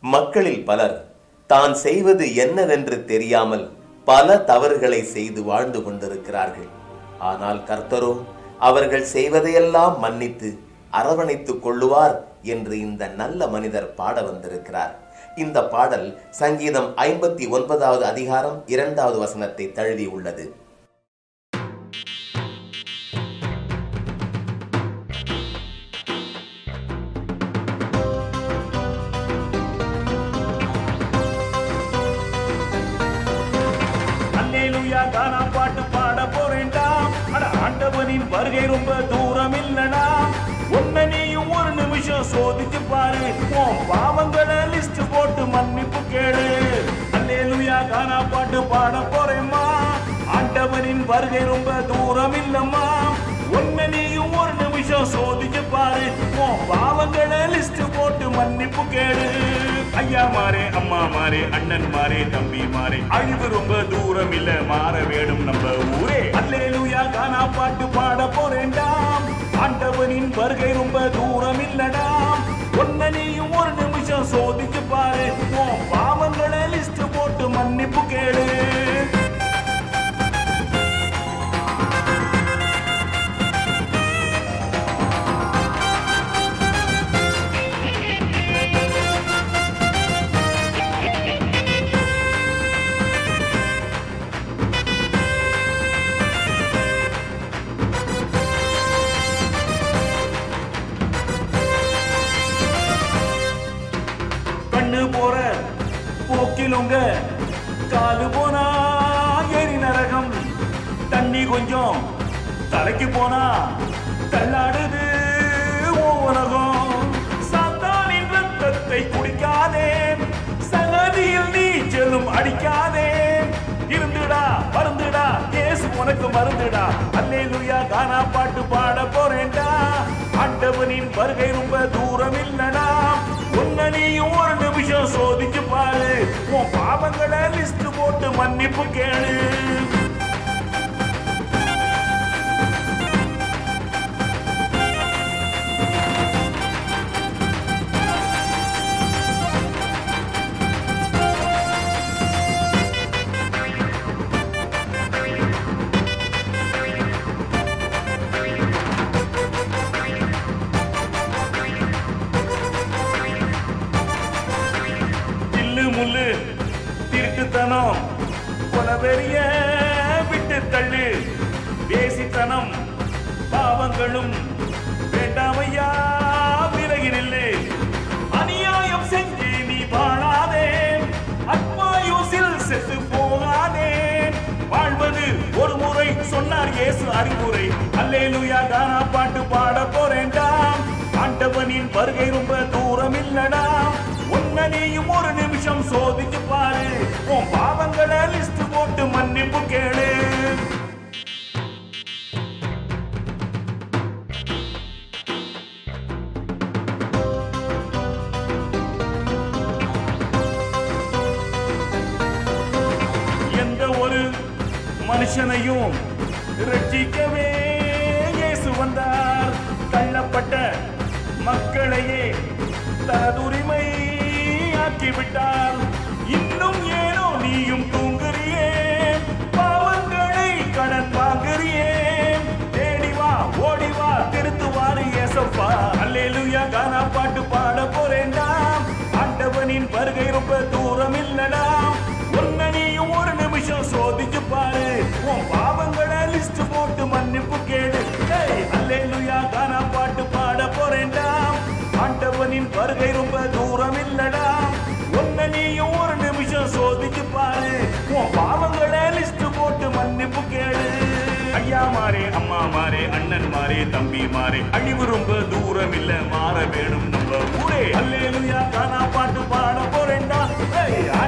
மக்களில் பலர் தான் செய்வது என்னவென்று தெரியாமல் பல தவறுகளை செய்து வாழ்ந்து கொண்டிருக்கிறார்கள் ஆனால் கர்த்தரோ அவர்கள் செய்வதையெல்லாம் மன்னித்து அரவணைத்துக் கொள்ளுவார் என்று இந்த நல்ல மனிதர் பாட வந்திருக்கிறார் இந்த பாடல் சங்கீதம் ஐம்பத்தி ஒன்பதாவது அதிகாரம் இரண்டாவது வசனத்தை தழுவி உள்ளது அல்லேலூயா கானா பாட்டு பாட போறேன்டா அட ஆண்டவனின் வருகை ரொம்ப தூரம் இல்லடா உன்னை நீயும் ஒரு நிமிஷம் சோதிச்சு பாரு உன் பாவங்களை லிஸ்ட் போட்டு மன்னிப்பு கேளு அல்லேலூயா கானா பாட்டு பாட போறேம்மா ஆண்டவனின் வருகை ரொம்ப தூரம் இல்லம்மா உன்னை நீயும் ஒரு நிமிஷம் சோதிச்சு பாரு உன் பாவங்களை லிஸ்ட் போட்டு மன்னிப்பு கேளு ஐயா மாறே அம்மா மாறே அண்ணன் மாறே தம்பி மாறே அழிவு ரொம்ப தூரம் இல்ல மாற வேணும் நம்ம ஊரே அல்லேலூயா கானா பாட்டு பாட போறேன்டாம் ஆண்டவனின் வருகை ரொம்ப தூரம் இல்லடா உன்னை நீயும் ஒரு நிமிஷம் சோதிச்சு பாரு உன் பாவங்களை லிஸ்ட் போட்டு மன்னிப்பு கேளு கண்ணு போற போக்கிலுங்க காலு போனா எரி நரகம் தண்ணி கொஞ்சம் தலைக்கு போனா தள்ளாடுது ஓ உலகம் சாத்தானின் ரத்தத்தை குடிக்காதே சகதியில் நீச்சலும் அடிக்காதே இருந்துடா மருந்துடா இயேசு உனக்கு மருந்துடா அல்லேலூயா கானா பாட்டு பாட போறேன்டா ஆண்டவனின் வருகை ரொம்ப தூரம் இல்லடா உன்னை நீயும் ஒரு நிமிஷம் சோதிச்சு பாரு உன் பாவங்களை லிஸ்ட் போட்டு மன்னிப்பு கேளு தில்லு முள்ளு திருட்டுத்தனம் கொலவெறிய விட்டு தள்ளு பேசித்தனம் பாவங்களும் வேண்டாமையா விலகி நில்லு அநியாயம் செஞ்சு நீ வாழாதே அத்மாயுசில் செத்து போகாதே வாழ்வது ஒரு முறை சொன்னார் இயேசு அறிவுரை அல்லேலூயா கானா பாட்டு பாட போறேன்டா ஆண்டவனின் வருகை ரொம்ப தூரம் இல்லடா உன்னை நீயும் ஒரு நிமிஷம் சோதிச்சு பாரு உன் பாவங்களை லிஸ்ட் போட்டு மன்னிப்பு கேளு எந்த ஒரு மனுஷனையும் ரட்சிக்கவே இயேசு வந்தார் தள்ளப்பட்ட மக்களையே தனதுரிமை ஆக்கிவிட்டார் இன்னும் ஏனோ நீயும் தூங்குறியே பாவங்களை கடன் வாங்குறியே தேடி வா ஓடி வா திருத்துவாரு ஏசப்பா அல்லேலூயா கானா பாட்டு பாட போறேன்டா ஆண்டவனின் வருகை ரொம்ப தூரம் இல்லடா உன்னை நீயும் ஒரு நிமிஷம் சோதிச்சு பாரு உன் பாவங்களை லிஸ்ட் போட்டு மன்னிப்பு கேடு டேய், அல்லேலூயா கானா பாட்டு பாட போறேன்டா ஆண்டவனின் வருகை ரொம்ப தூரம் இல்லடா உன்னை நீயும் ஒரு நிமிஷம் சோதிச்சு பாரு உன் பாவங்களை லிஸ்ட் போட்டு மன்னிப்பு கேளு ஐயா மாறே அம்மா மாறே அண்ணன் மாறே தம்பி மாறே அழிவு ரொம்ப தூரம் இல்ல மாற வேணும் நம்ம ஊரே அல்லேலூயா கானா பாட்டு பாட போறேன்டா ஏய்,